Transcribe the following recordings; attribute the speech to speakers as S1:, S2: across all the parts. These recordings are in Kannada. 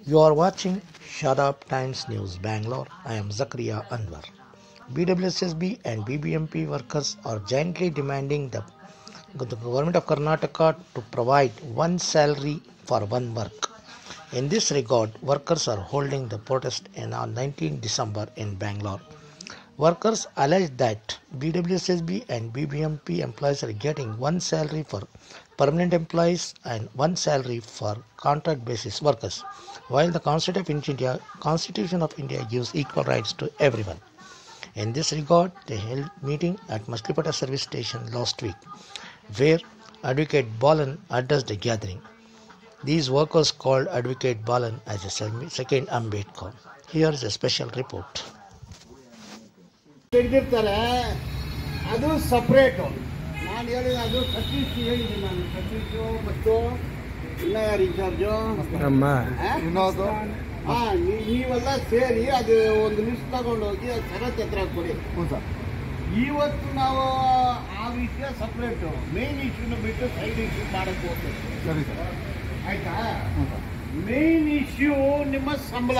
S1: You are watching Shut Up Times News Bangalore. I am Zakaria Anwar. BWSSB and BBMP workers are jointly demanding the, the government of Karnataka to provide one salary for one work. In this regard, workers are holding the protest in on 19 December in Bangalore. Workers allege that BWSSB and BBMP employees are getting one salary for permanent employees and one salary for contract basis workers, while the Constitution of India, Constitution of India gives equal rights to everyone. In this regard, they held meeting at Maslipata service station last week, where Advocate Balan addressed the gathering. These workers called Advocate Balan as a second Ambedkar. Here is a special report.
S2: ತೆಗೆದಿರ್ತಾರೆ ಅದು ಸಪ್ರೇಟು ನಾನು ಹೇಳಿದ ಅದು ಸತೀಶ್ ಹೇಳಿದ್ದೀನಿ ನಾನು ಸತೀಶು ಮತ್ತು ಇನ್ನ ಯಾರು ಇನ್ಚಾರ್ಜು
S3: ನಮ್ಮ
S2: ವಿನೋದು ಹಾಂ ನೀವೆಲ್ಲ ಸೇರಿ ಅದು ಒಂದು ಲಿಸ್ಟ್ ತಗೊಂಡೋಗಿ ಅದು ಶರತ್ ಹತ್ರ ಕೊಡಿ ಇವತ್ತು ನಾವು ಆ ವಿಷಯ ಸಪ್ರೇಟು ಮೇನ್ ಇಶ್ಯೂನ ಬಿಟ್ಟು ಸೈಡ್ ಇಶ್ಯೂ ಮಾಡಕ್ಕೆ ಹೋಗ್ಬೇಕು
S3: ಸರಿ ಸರ್
S2: ಆಯ್ತಾ ಮೇನ್ ಇಶ್ಯೂ ನಿಮ್ಮ ಸಂಬಳ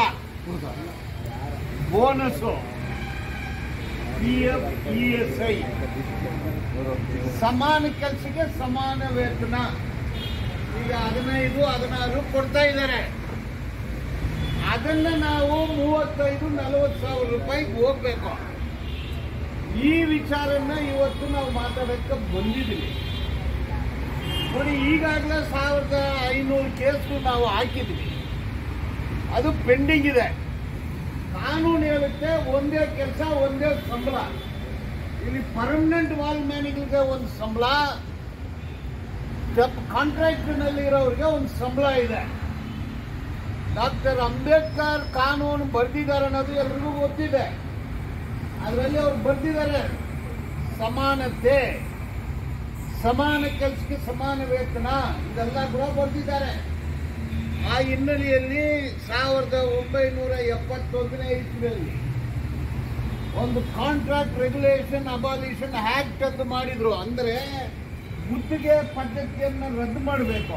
S2: bonus P F E S I ಸಮಾನ ಕೆಲಸಕ್ಕೆ ಸಮಾನ ವೇತನ ಈಗ ಹದಿನೈದು ಹದಿನಾರು ಕೊಡ್ತಾ ಇದ್ದಾರೆ ಅದನ್ನ ನಾವು ಮೂವತ್ತೈದು ನಲವತ್ತು ಸಾವಿರ ರೂಪಾಯಿಗೆ ಹೋಗ್ಬೇಕು ಈ ವಿಚಾರನ ಇವತ್ತು ನಾವು ಮಾತಾಡಕ್ಕೆ ಬಂದಿದ್ದೀವಿ ನೋಡಿ ಈಗಾಗಲೇ ಸಾವಿರದ ಐನೂರು ಕೇಸು ನಾವು ಹಾಕಿದ್ವಿ ಅದು ಪೆಂಡಿಂಗ್ ಇದೆ ಕಾನೂನು ಹೇಳುತ್ತೆ ಒಂದೇ ಕೆಲಸ ಒಂದೇ ಸಂಬಳ ಇಲ್ಲಿ ಪರ್ಮನೆಂಟ್ ವಾಲ್ ಮ್ಯಾನಿಗಳಿಗೆ ಒಂದು ಸಂಬಳ ಕಾಂಟ್ರಾಕ್ಟ್ನಲ್ಲಿ ಇರೋರಿಗೆ ಒಂದು ಸಂಬಳ ಇದೆ ಡಾಕ್ಟರ್ ಅಂಬೇಡ್ಕರ್ ಕಾನೂನು ಬರೆದಿದ್ದಾರೆ ಅನ್ನೋದು ಎಲ್ರಿಗೂ ಗೊತ್ತಿದೆ ಅದರಲ್ಲಿ ಅವ್ರು ಬರೆದಿದ್ದಾರೆ ಸಮಾನತೆ ಸಮಾನ ಕೆಲಸಕ್ಕೆ ಸಮಾನ ವೇತನ ಇದೆಲ್ಲ ಕೂಡ ಬರೆದಿದ್ದಾರೆ ಆ ಹಿನ್ನೆಲೆಯಲ್ಲಿ ಸಾವಿರದ ಒಂಬೈನೂರ ಎಪ್ಪತ್ತೊಂದನೇ ಇಸ್ವಿಯಲ್ಲಿ ಒಂದು ಕಾಂಟ್ರಾಕ್ಟ್ ರೆಗ್ಯುಲೇಷನ್ ಅಬಾಲಿಷನ್ ಆಕ್ಟ್ ಅಂತ ಮಾಡಿದ್ರು ಅಂದ್ರೆ ಗುತ್ತಿಗೆ ಪದ್ಧತಿಯನ್ನು ರದ್ದು ಮಾಡಬೇಕು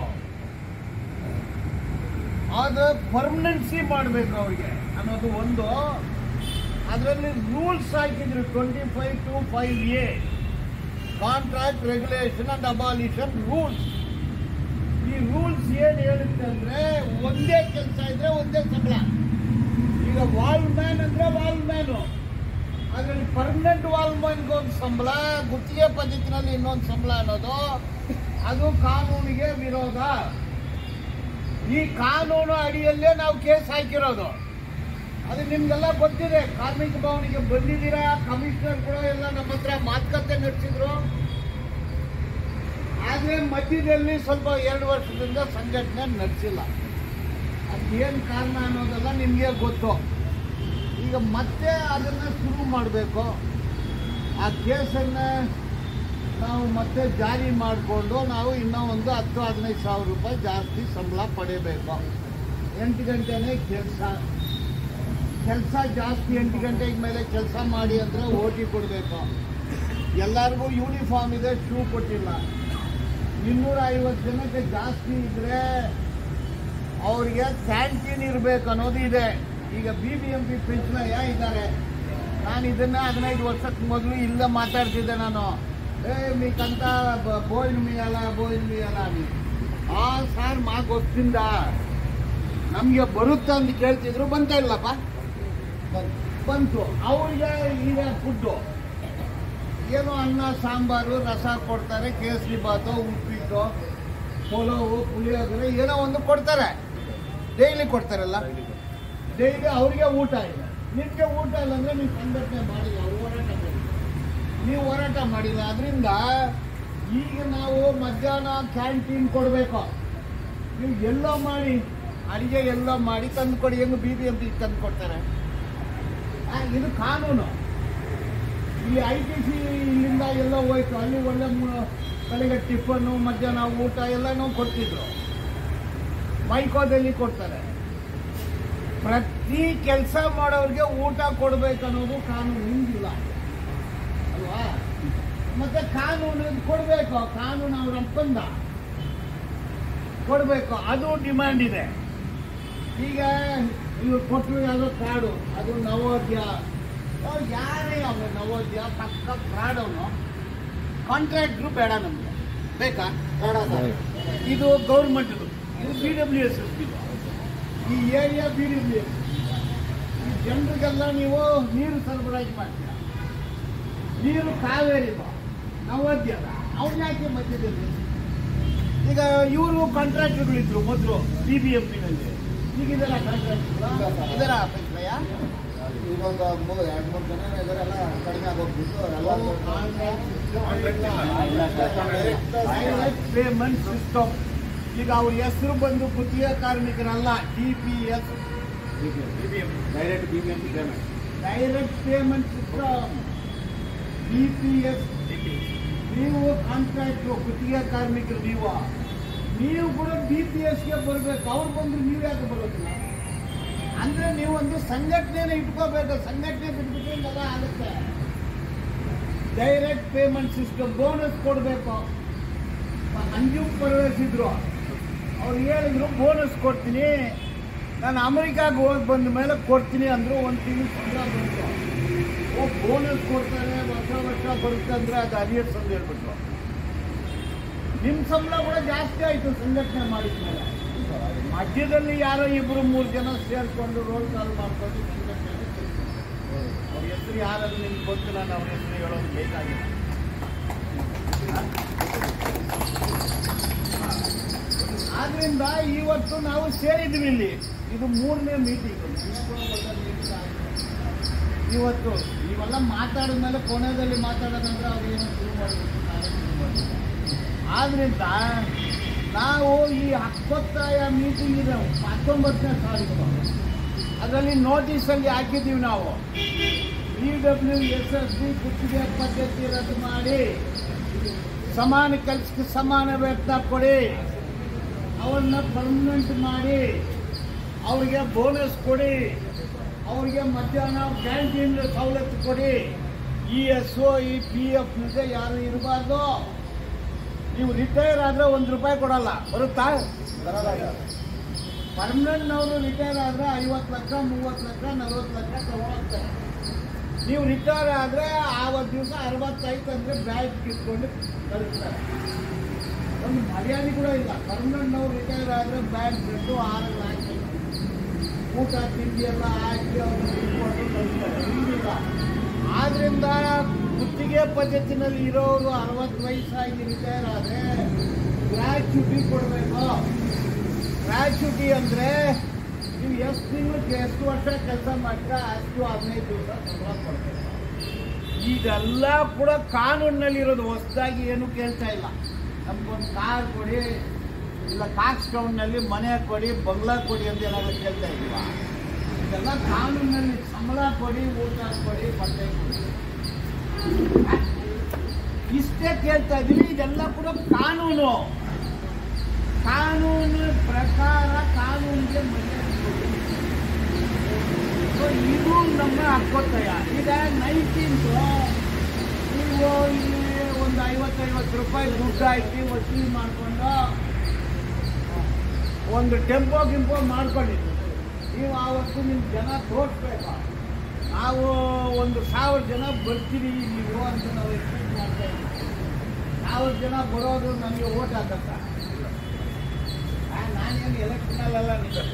S2: ಅದು ಪರ್ಮನೆನ್ಸಿ ಮಾಡಬೇಕು ಅವ್ರಿಗೆ ಅನ್ನೋದು ಒಂದು ಅದರಲ್ಲಿ ರೂಲ್ಸ್ ಹಾಕಿದ್ರು twenty five two five A contract regulation and abolition rules ಈ ರೂಲ್ಸ್ ಏನು ಹೇಳುತ್ತೆ ಅಂದ್ರೆ ಒಂದೇ ಕೆಲಸ ಇದ್ರೆ ಒಂದೇ ಸಂಬಳ ಈಗ ವಾಲ್ ಮ್ಯಾನ್ ಅಂದ್ರೆ ವಾಲ್ ಮ್ಯಾನು ಅದರಲ್ಲಿ ಪರ್ಮನೆಂಟ್ ವಾಲ್ ಮ್ಯಾನ್ಗೆ ಒಂದು ಸಂಬಳ ಗುತ್ತಿಗೆ ಪದ್ಧತಿನಲ್ಲಿ ಇನ್ನೊಂದು ಸಂಬಳ ಅನ್ನೋದು ಅದು ಕಾನೂನಿಗೆ ವಿರೋಧ ಈ ಕಾನೂನು ಅಡಿಯಲ್ಲೇ ನಾವು ಕೇಸ್ ಹಾಕಿರೋದು ಅದು ನಿಮ್ಗೆಲ್ಲ ಗೊತ್ತಿದೆ ಕಾರ್ಮಿಕ ಭವನಿಗೆ ಬಂದಿದ್ದೀರಾ ಕಮಿಷನರ್ ಕೂಡ ಎಲ್ಲ ನಮ್ಮ ಹತ್ರ ಮಾತುಕತೆ ನಡೆಸಿದ್ರು ಆದರೆ ಮಧ್ಯದಲ್ಲಿ ಸ್ವಲ್ಪ ಎರಡು ವರ್ಷದಿಂದ ಸಂಘಟನೆ ನಡೆಸಿಲ್ಲ ಅದೇನು ಕಾರಣ ಅನ್ನೋದೆಲ್ಲ ನಿಮಗೆ ಗೊತ್ತು ಈಗ ಮತ್ತೆ ಅದನ್ನು ಶುರು ಮಾಡಬೇಕು ಆ ಕೇಸನ್ನು ನಾವು ಮತ್ತೆ ಜಾರಿ ಮಾಡಿಕೊಂಡು ನಾವು ಇನ್ನೂ ಒಂದು ಹತ್ತು ಹದಿನೈದು ಸಾವಿರ ರೂಪಾಯಿ ಜಾಸ್ತಿ ಸಂಬಳ ಪಡೆಯಬೇಕು ಎಂಟು ಗಂಟೆನೇ ಕೆಲಸ ಕೆಲಸ ಜಾಸ್ತಿ ಎಂಟು ಗಂಟೆಗೆ ಮೇಲೆ ಕೆಲಸ ಮಾಡಿ ಅಂದರೆ ಓ ಟಿ ಕೊಡಬೇಕು ಎಲ್ಲರಿಗೂ ಯೂನಿಫಾರ್ಮ್ ಇದೆ ಶೂ ಕೊಟ್ಟಿಲ್ಲ ಇನ್ನೂರ ಐವತ್ತು ಜನಕ್ಕೆ ಜಾಸ್ತಿ ಇದ್ರೆ ಅವ್ರಿಗೆ ಕ್ಯಾಂಟೀನ್ ಇರಬೇಕು ಅನ್ನೋದು ಇದೆ ಈಗ ಬಿ ಬಿ ಎಂ ಪಿ ಪೆನ್ಷನಯ್ಯ ಇದ್ದಾರೆ ನಾನು ಇದನ್ನ ಹದಿನೈದು ವರ್ಷಕ್ಕೆ ಮೊದಲು ಇಲ್ಲೇ ಮಾತಾಡ್ತಿದ್ದೆ ನಾನು ಏ మీకంత భోజనం ఇవ్వాలా భోజనం ఇవ్వాలా అని ಆ ಸಾರ್ ಮಾ ಗೊತ್ತಿಂದ ನಮಗೆ ಬರುತ್ತೆ ಅಂತ ಕೇಳ್ತಿದ್ರು ಬಂತಾ ಇಲ್ಲಪ್ಪ ಬಂತು ಅವ್ರಿಗೆ ಈಗ ಫುಡ್ಡು ಏನೋ ಅನ್ನ ಸಾಂಬಾರು ರಸ ಕೊಡ್ತಾರೆ ಕೇಸರಿ ಬಾತು ಉಪ್ಪಿಟ್ಟು ಪಲಾವು ಪುಳಿಯೋಗರೆ ಏನೋ ಒಂದು ಕೊಡ್ತಾರೆ ಡೈಲಿ ಕೊಡ್ತಾರಲ್ಲ ಡೈಲಿ ಅವ್ರಿಗೆ ಊಟ ಇದೆ ನಿಮಗೆ ಊಟ ಇಲ್ಲ ಅಂದರೆ ನೀವು ಸಂಘಟನೆ ಮಾಡಿಲ್ಲ ಅವ್ರು ಹೋರಾಟ ಮಾಡಿಲ್ಲ ನೀವು ಹೋರಾಟ ಮಾಡಿಲ್ಲ ಅದರಿಂದ ಈಗ ನಾವು ಮಧ್ಯಾಹ್ನ ಕ್ಯಾಂಟೀನ್ ಕೊಡಬೇಕು ನೀವು ಎಲ್ಲೋ ಮಾಡಿ ಅಡಿಗೆ ಎಲ್ಲೋ ಮಾಡಿ ತಂದು ಕೊಡಿ ಹೆಂಗೆ ಬಿ ಬಿ ಎಂ ಪಿ ತಂದು ಕೊಡ್ತಾರೆ ಆ, ಇದು ಕಾನೂನು ಈ ಐ ಟಿ ಸಿ ಇಲ್ಲಿಂದ ಎಲ್ಲೋ ಹೋಯ್ತು ಅಲ್ಲಿ ಒಳ್ಳೆ ಮು- ಬೆಳಗ್ಗೆ ಟಿಫನ್ನು ಮಧ್ಯಾಹ್ನ ಊಟ ಎಲ್ಲನೂ ಕೊಡ್ತಿದ್ರು ಮೈಕೋದಲ್ಲಿ ಕೊಡ್ತಾರೆ ಪ್ರತಿ ಕೆಲಸ ಮಾಡೋರಿಗೆ ಊಟ ಕೊಡ್ಬೇಕು ಅನ್ನೋದು ಕಾನೂನು ಹಿಂಗಿಲ್ಲ ಅಲ್ವಾ ಮತ್ತೆ ಕಾನೂನು ಕೊಡಬೇಕು ಕಾನೂನು ಅವ್ರ ಒಪ್ಪಂದ ಕೊಡಬೇಕು ಅದು ಡಿಮ್ಯಾಂಡ್ ಇದೆ ಈಗ ಇವ್ರು ಕೊಟ್ಟರು ಯಾವುದೋ ಕಾರ್ಡು ಅದು ನವೋದ್ಯ ಅವ್ರು ಯಾರೇ ಅವನು ನವೋದ್ಯ ಪಕ್ಕ ಫ್ರಾಡ್ ಅವನು ಕಾಂಟ್ರಾಕ್ಟ್ರು ಬೇಡ ನಮಗೆ ಬೇಕಾ ಬೇಡ ಸರ್. ಇದು ಗೌರ್ಮೆಂಟ್ದು ಇದು ಬಿ ಡಬ್ಲ್ಯೂ ಎಸ್ ಎಸ್ ಈ ಏರಿಯಾ ಬಿ ಡಬ್ಲ್ಯೂ ಎಸ್ ಈ ಜನರಿಗೆಲ್ಲ ನೀವು ನೀರು ಸರಬರಾಜು ಮಾಡ್ತೀರ ನೀರು ಕಾವೇರಿದು ನವೋದ್ಯದ ಅವ್ರು ಯಾಕೆ ಮಧ್ಯದಲ್ಲಿ ಈಗ ಇವರು ಕಾಂಟ್ರಾಕ್ಟರ್ಗಳಿದ್ರು ಮೊದಲು ಬಿ ಬಿ ಎಂ ಪಿನಲ್ಲಿ ಈಗ ಇದರ ಕಾಂಟ್ರಾಕ್ಟರ್ ಇದರ ಅಭಿಪ್ರಾಯ
S3: ಇದೊಂದು ಮೂರು ಎರಡು ಮೂರು ಜನ ಇದರೆಲ್ಲ ಕಡಿಮೆ ಆಗೋಗ್ಬಿಟ್ಟು
S2: ಪೇಮೆಂಟ್ ಸಿಸ್ಟಮ್ ಈಗ ಅವ್ರ ಹೆಸರು ಬಂದು ಗುತ್ತಿಗೆ ಕಾರ್ಮಿಕರಲ್ಲ D P S
S3: direct B B M P payment
S2: direct payment system D P S ನೀವು ಕಾಂಟ್ರಾಕ್ಟ್ರು ಗುತ್ತಿಗೆ ಕಾರ್ಮಿಕರು ನೀವು ನೀವು ಕೂಡ ಡಿ ಪಿ ಎಸ್ಗೆ ಬರಬೇಕು ಅವ್ರು ಬಂದ್ರೆ ನೀವು ಯಾಕೆ ಬರೋದಿಲ್ಲ ಅಂದ್ರೆ ನೀವು ಒಂದು ಸಂಘಟನೆನ ಇಟ್ಕೋಬೇಕು ಸಂಘಟನೆ ಬಿಟ್ಬಿಟ್ಟು ಹಿಂಗೆಲ್ಲ ಆಗುತ್ತೆ ಡೈರೆಕ್ಟ್ ಪೇಮೆಂಟ್ ಸಿಸ್ಟಮ್ ಬೋನಸ್ ಕೊಡಬೇಕು ಅಂಜು ಪರ್ವೇಶಿದ್ರು ಅವ್ರು ಹೇಳಿದ್ರು ಬೋನಸ್ ಕೊಡ್ತೀನಿ ನಾನು ಅಮೆರಿಕಾಗೆ ಹೋಗಿ ಬಂದ ಮೇಲೆ ಕೊಡ್ತೀನಿ ಅಂದರು ಒಂದು ತಿಂಗಳು ಸಂಬಳ ಬಂತು ಓ ಬೋನಸ್ ಕೊಡ್ತಾರೆ ವರ್ಷ ವರ್ಷ ಬರುತ್ತೆ ಅಂದರೆ ಅದು ಅರಿಯರ್ಸ್ ಅಂತ ಹೇಳ್ಬಿಟ್ರು ನಿಮ್ಮ ಸಂಬಳ ಕೂಡ ಜಾಸ್ತಿ ಆಯಿತು ಸಂಘಟನೆ ಮಾಡಿದ್ಮೇಲೆ ಮಧ್ಯದಲ್ಲಿ ಯಾರೋ ಇಬ್ಬರು ಮೂರು ಜನ ಸೇರಿಕೊಂಡು ರೋಲ್ ಕಾಲ್ ಮಾಡ್ಕೊಂಡು ಸಂಘಟನೆ ಅವ್ರ ಹೆಸರು ಯಾರಾದ್ರೂ ನಿಮ್ಗೆ ಗೊತ್ತು ನಾನು ಅವ್ರ ಹೆಸರು ಹೇಳೋದು ಬೇಕಾಗಿಲ್ಲ ಆದ್ರಿಂದ ಇವತ್ತು ನಾವು ಸೇರಿದ್ವಿ ಇಲ್ಲಿ ಇದು ಮೂರನೇ ಮೀಟಿಂಗ್ ಇವತ್ತು ಇವೆಲ್ಲ ಮಾತಾಡಿದ ಮೇಲೆ ಕೊನೆಯಲ್ಲಿ ಮಾತಾಡೋದಂದ್ರೆ ಅವ್ರು ಏನೋ ಶುರು ಮಾಡಬೇಕು ನಾವೇ ಶುರು ಮಾಡ್ಬೇಕು. ಆದ್ರಿಂದ ನಾವು ಈ ಹಕ್ಕೊತ್ತಾಯ ಮೀಟಿಂಗ್ ಇದೆ ಹತ್ತೊಂಬತ್ತನೇ ತಾರೀಕು ಅದರಲ್ಲಿ ನೋಟಿಸಲ್ಲಿ ಹಾಕಿದ್ದೀವಿ ನಾವು E W S S B ಗುತ್ತಿಗೆ ಪದ್ಧತಿ ರದ್ದು ಮಾಡಿ ಸಮಾನ ಕೆಲಸಕ್ಕೆ ಸಮಾನ ವೇತನ ಕೊಡಿ ಅವ್ರನ್ನ ಪರ್ಮನೆಂಟ್ ಮಾಡಿ ಅವ್ರಿಗೆ ಬೋನಸ್ ಕೊಡಿ ಅವ್ರಿಗೆ ಮಧ್ಯಾಹ್ನ ಕ್ಯಾಂಟೀನ್ ಸವಲತ್ತು ಕೊಡಿ ಇ ಎಸ್ ಒ ಈ ಪಿ ಎಫ್ ಯಾರು ಇರಬಾರ್ದು ನೀವು ರಿಟೈರ್ ಆದರೆ ಒಂದು ರೂಪಾಯಿ ಕೊಡಲ್ಲ ಬರುತ್ತಾ ಪರ್ಮನೆಂಟ್ನವರು ರಿಟೈರ್ ಆದರೆ ಐವತ್ತು ಲಕ್ಷ ಮೂವತ್ತು ಲಕ್ಷ ನಲ್ವತ್ತು ಲಕ್ಷ ತಗೊಳ್ತಾರೆ ನೀವು ರಿಟೈರ್ ಆದರೆ ಆವತ್ತು ದಿವಸ ಅರವತ್ತೈದು ಅಂದರೆ ಬ್ಯಾಗ್ ಕಿತ್ಕೊಂಡು ಕಳಿಸ್ತಾರೆ ಒಂದು ಮರ್ಯಾದೆ ಕೂಡ ಇಲ್ಲ ಪರ್ಮನೆಂಟ್ನವ್ರು ರಿಟೈರ್ ಆದರೆ ಬ್ಯಾಗ್ ಬಿಟ್ಟು ಆರು ಹಾಕಿ ಊಟ ತಿಂಡಿ ಎಲ್ಲ ಹಾಕಿ ಅವ್ರನ್ನ ಇಟ್ಕೊಂಡು ಕಳಿಸ್ತಾರೆ ಇಲ್ಲಿಲ್ಲ ಆದ್ರಿಂದ ಗುತ್ತಿಗೆ ಪದ್ಧತಿನಲ್ಲಿ ಇರೋರು ಅರವತ್ತು ವಯಸ್ಸಾಗಿ ರಿಟೈರ್ ಆದರೆ ಗ್ರ್ಯಾಚ್ಯುಟಿ ಕೊಡಬೇಕು ಗ್ರ್ಯಾಚ್ಯುಟಿ ಅಂದರೆ ನೀವು ಎಷ್ಟು ತಿಂಗಳು ಎಷ್ಟು ವರ್ಷ ಕೆಲಸ ಮಾಡ್ತಾ ಅಷ್ಟು ಹದಿನೈದು ದಿವಸ ಸಂಬಳ ಕೊಡಬೇಕು ಇದೆಲ್ಲ ಕೂಡ ಕಾನೂನಿನಲ್ಲಿರೋದು ಹೊಸದಾಗಿ ಏನು ಕೇಳ್ತಾ ಇಲ್ಲ ನಮ್ಗೊಂದು ಕಾರ್ ಕೊಡಿ ಇಲ್ಲ ಕಾಕ್ಸ್ ಟೌನ್ನಲ್ಲಿ ಮನೆ ಕೊಡಿ ಬಂಗ್ಲಾ ಕೊಡಿ ಅಂತ ಏನಾದ್ರು ಕೇಳ್ತಾ ಇದ್ದೀವ ಇದೆಲ್ಲ ಕಾನೂನಿನಲ್ಲಿ ಸಂಬಳ ಕೊಡಿ ಊಟ ಕೊಡಿ ಬಟ್ಟೆ ಕೊಡಿ ಇಷ್ಟೇ ಕೇಳ್ತಾ ಇದ್ದೀವಿ ಇದೆಲ್ಲ ಕೂಡ ಕಾನೂನು ಕಾನೂನು ಪ್ರಕಾರ ಕಾನೂನಿಗೆ ಮರ್ಯಾದೆ ಕೊಡಿ. ಸೊ ಇದು ನಮ್ಮ ಹಕ್ಕೊತ್ತಾಯ ಈಗ ನೈನ್ಟೀನ್ತು ನೀವು ಇಲ್ಲಿ ಒಂದು ಐವತ್ತೈವತ್ತು ರೂಪಾಯಿ ದುಡ್ಡು ಹಾಕಿ ವಸೂಲಿ ಮಾಡಿಕೊಂಡು ಒಂದು ಟೆಂಪೋ ಗಿಂಪೋ ಮಾಡ್ಕೊಂಡಿದ್ದು ನೀವು ಆವತ್ತು ನಿಮ್ಮ ಜನ ತೋರಿಸ್ಬೇಕು ನಾವು ಒಂದು ಸಾವಿರ ಜನ ಬರ್ತೀವಿ ನೀವು ಅಂತ ನಾವು ಎಕ್ಸ್ಪೆಕ್ಟ್ ಮಾಡ್ತಾ ಇದ್ದೀವಿ ಸಾವಿರ ಜನ ಬರೋದು ನನಗೆ ಓಟ್ ಹಾಕತ್ತ ನಾನೇನು ಎಲೆಕ್ಷನಲ್ಲೆಲ್ಲ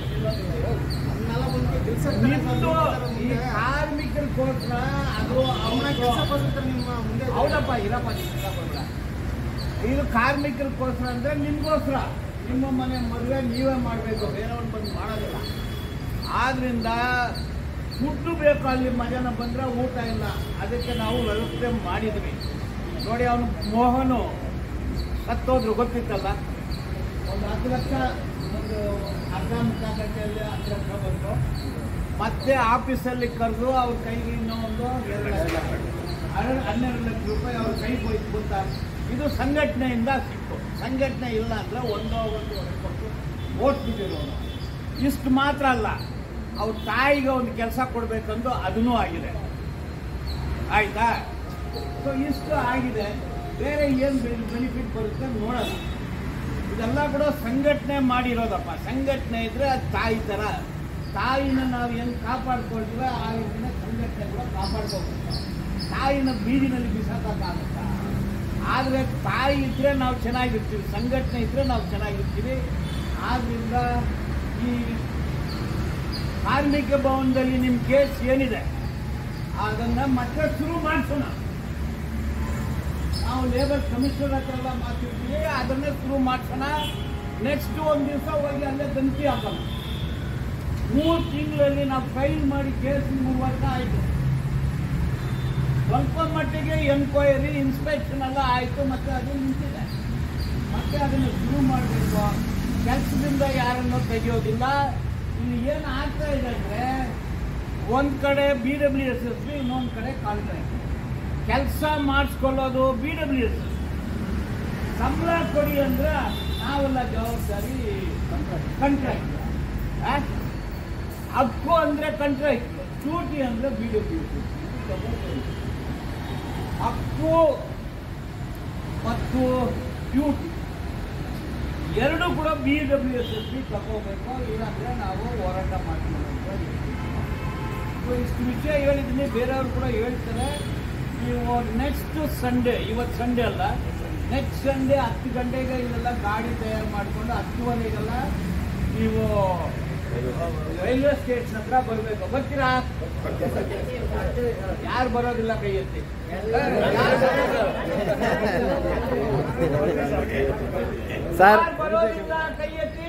S2: ನಿಮ್ದು ಈ ಕಾರ್ಮಿಕರಿಗೋಸ್ಕರ ಅದು ಅವ್ರ
S3: ನಿಮ್ಮ ಮುಂದೆ
S2: ಹೌದಪ್ಪ ಇರಪ್ಪ ನೀನ್ ಇಲ್ಲ ಬರ್ಬೇಡ. ಇದು ಕಾರ್ಮಿಕರಿಗೋಸ್ಕರ ಅಂದ್ರೆ ನಿಮ್ಗೋಸ್ಕರ ನಿಮ್ಮ ಮನೆ ಮದುವೆ ನೀವೇ ಮಾಡಬೇಕು ಬೇರೆಯವ್ರು ಬಂದು ಮಾಡೋದಿಲ್ಲ ಆದ್ರಿಂದ ಫುಡ್ಡು ಬೇಕು ಅಲ್ಲಿ ಮಧ್ಯಾಹ್ನ ಬಂದರೆ ಊಟ ಇಲ್ಲ ಅದಕ್ಕೆ ನಾವು ವ್ಯವಸ್ಥೆ ಮಾಡಿದ್ವಿ ನೋಡಿ ಅವನು ಮೋಹನು ಸತ್ತೋದ್ರು ಗೊತ್ತಿತ್ತಲ್ಲ ಒಂದು ಹತ್ತು ಲಕ್ಷ ಒಂದು ಅರ್ಧ ಮುಕ್ಕಾಲು ಗಂಟೆಯಲ್ಲಿ ಹತ್ತು ಲಕ್ಷ ಬಂತು ಮತ್ತೆ ಆಫೀಸಲ್ಲಿ ಕರೆದು ಅವ್ರ ಕೈಗೆ ಇನ್ನೂ ಒಂದು ಎರಡು ಲಕ್ಷ ಹನ್ನೆರಡು ಹನ್ನೆರಡು ಲಕ್ಷ ರೂಪಾಯಿ ಅವ್ರ ಕೈಗೆ ಹೋಯ್ತು ಗೊತ್ತಾ ಇದು ಸಂಘಟನೆಯಿಂದ ಸಿಕ್ಕು ಸಂಘಟನೆ ಇಲ್ಲ ಅಂದ್ರೆ ಒಂದೋ ಒಂದು ಕೊಟ್ಟು ಓಟ್ ಬಿಟ್ಟಿರೋನು ಇಷ್ಟು ಮಾತ್ರ ಅಲ್ಲ ಅವ್ರ ತಾಯಿಗೆ ಒಂದು ಕೆಲಸ ಕೊಡಬೇಕಂದು ಅದನ್ನೂ ಆಗಿದೆ ಆಯ್ತಾ ಸೊ ಇಷ್ಟು ಆಗಿದೆ ಬೇರೆ ಏನು ಬೆನಿಫಿಟ್ ಬರುತ್ತೆ ನೋಡೋಣ ಈಗ ಇದೆಲ್ಲ ಕೂಡ ಸಂಘಟನೆ ಮಾಡಿರೋದಪ್ಪ ಸಂಘಟನೆ ಇದ್ರೆ ಅದು ತಾಯಿ ಥರ ತಾಯಿನ ನಾವು ಹೆಂಗೆ ಕಾಪಾಡ್ಕೊಳ್ತೀವಿ ಆ ರೀತಿನ ಸಂಘಟನೆ ಕೂಡ ಕಾಪಾಡ್ಕೋಬೇಕು ತಾಯಿನ ಬೀದಿನಲ್ಲಿ ಬಿಸಾಕೋಕ್ಕಾಗುತ್ತಾ ಆದರೆ ತಾಯಿ ಇದ್ದರೆ ನಾವು ಚೆನ್ನಾಗಿರ್ತೀವಿ ಸಂಘಟನೆ ಇದ್ದರೆ ನಾವು ಚೆನ್ನಾಗಿರ್ತೀವಿ ಆದ್ದರಿಂದ ಈ ಕಾರ್ಮಿಕ ಭವನದಲ್ಲಿ ನಿಮ್ಮ ಕೇಸ್ ಏನಿದೆ ಅದನ್ನು ಮತ್ತೆ ಶುರು ಮಾಡಿಸೋಣ ನಾವು ಲೇಬರ್ ಕಮಿಷನರ್ ಹತ್ರ ಎಲ್ಲ ಮಾತಾಡ್ತೀವಿ ಅದನ್ನೇ ಶುರು ಮಾಡ್ಸೋಣ ನೆಕ್ಸ್ಟ್ ಒಂದು ದಿವಸ ಹೋಗಿ ಅಲ್ಲೇ ಗಂತಿ ಹಾಕೋಣ ಮೂರು ತಿಂಗಳಲ್ಲಿ ನಾವು ಫೈಲ್ ಮಾಡಿ ಕೇಸ್ ಮೂರು ವರ್ಷ ಆಯಿತು ಸ್ವಲ್ಪ ಮಟ್ಟಿಗೆ ಎನ್ಕ್ವೈರಿ ಇನ್ಸ್ಪೆಕ್ಷನ್ ಎಲ್ಲ ಆಯಿತು ಮತ್ತೆ ಅದು ನಿಂತಿದೆ ಮತ್ತೆ ಅದನ್ನು ಶುರು ಮಾಡಬೇಕು ಕೆಲಸದಿಂದ ಯಾರನ್ನು ತೆಗೆಯೋದಿಲ್ಲ ಇಲ್ಲಿ ಏನು ಆಗ್ತಾ ಇದೆ ಅಂದರೆ ಒಂದು ಕಡೆ B W S S B ಇನ್ನೊಂದು ಕಡೆ ಕಾಂಟ್ರಾಕ್ಟ್ ಕೆಲಸ ಮಾಡಿಸ್ಕೊಳ್ಳೋದು ಬಿ ಡಬ್ಲ್ಯೂ ಎಸ್ ಎಸ್ ಸಂಬಳ ಕೊಡಿ ಅಂದ್ರೆ ನಾವೆಲ್ಲ ಜವಾಬ್ದಾರಿ ಕಂಟ್ರಾಕ್ಟ್ ಹಕ್ಕು ಅಂದರೆ ಕಂಟ್ರಾಕ್ಟ್ ಡ್ಯೂಟಿ ಅಂದರೆ ಬಿ ಡಬ್ಲ್ಯೂ ಎಸ್ ಹಕ್ಕು ಮತ್ತು ಡ್ಯೂಟಿ ಎರಡು ಕೂಡ B W S S B ತಗೋಬೇಕು ಇಲ್ಲಾಂದರೆ ನಾವು ಹೋರಾಟ ಮಾಡ್ತೀವಿ ಅಂತ ಹೇಳ್ತೀವಿ. ಸೊ ಇಷ್ಟು ವಿಷಯ ಹೇಳಿದ್ದೀನಿ ಬೇರೆಯವರು ಕೂಡ ಹೇಳ್ತಾರೆ ನೀವು ನೆಕ್ಸ್ಟ್ ಸಂಡೇ ಇವತ್ತು ಸಂಡೇ ಅಲ್ಲ ನೆಕ್ಸ್ಟ್ ಸಂಡೇ ಹತ್ತು ಗಂಟೆಗೆ ಇಲ್ಲೆಲ್ಲ ಗಾಡಿ ತಯಾರು ಮಾಡಿಕೊಂಡು ಹತ್ತುವರೆಗೆಲ್ಲ ನೀವು ರೈಲ್ವೆ ಸ್ಟೇಷನ್ ಹತ್ರ ಬರಬೇಕು ಬರ್ತೀರಾ ಯಾರು ಬರೋದಿಲ್ಲ ಕೈ ಎತ್ತಿ
S4: ಸರ್
S2: ಯಾರು ಬರೋದಿಲ್ಲ ಕೈ ಎತ್ತಿ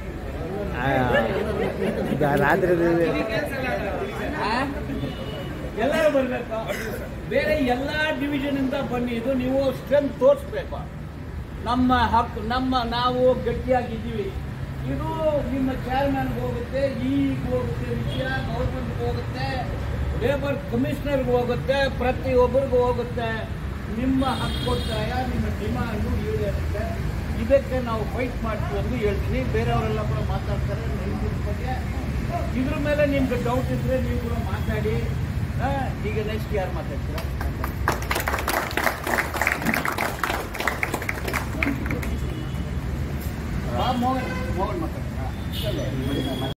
S4: ರಾತ್ರಿ
S2: ಆ? ಎಲ್ಲರೂ ಬರಬೇಕು ಬೇರೆ ಎಲ್ಲ ಡಿವಿಷನ್ ಇಂದ ಬನ್ನಿ ಇದು ನೀವು ಸ್ಟ್ರೆಂತ್ ತೋರಿಸ್ಬೇಕು ನಮ್ಮ ಹಕ್ಕು ನಮ್ಮ ನಾವು ಗಟ್ಟಿಯಾಗಿದ್ದೀವಿ ಇದು ನಿಮ್ಮ ಚೇರ್ಮನ್ಗೆ ಹೋಗುತ್ತೆ ಈಗ ಹೋಗುತ್ತೆ ವಿಷಯ ಗೌರ್ಮೆಂಟ್ಗೆ ಹೋಗುತ್ತೆ ಲೇಬರ್ ಕಮಿಷನರ್ಗೆ ಹೋಗುತ್ತೆ ಪ್ರತಿಯೊಬ್ಬರಿಗೂ ಹೋಗುತ್ತೆ ನಿಮ್ಮ ಹಕ್ಕೊತ್ತಾಯ ನಿಮ್ಮ ಡಿಮಾಂಡು ಈಡೇರುತ್ತೆ ಇದಕ್ಕೆ ನಾವು ಫೈಟ್ ಮಾಡ್ತೀವಿ ಎಂದು ಹೇಳ್ತೀನಿ ಬೇರೆಯವರೆಲ್ಲ ಕೂಡ ಮಾತಾಡ್ತಾರೆ ನೈತಿಕ ಬಗ್ಗೆ ಇದ್ರ ಮೇಲೆ ನಿಮ್ಗೆ ಡೌಟ್ ಇದ್ರೆ ನೀವು ಕೂಡ ಮಾತಾಡಿ ಆ, ಈಗ ನೆಕ್ಸ್ಟ್ ಯಾರು ಮಾತಾಡ್ತೀರಾ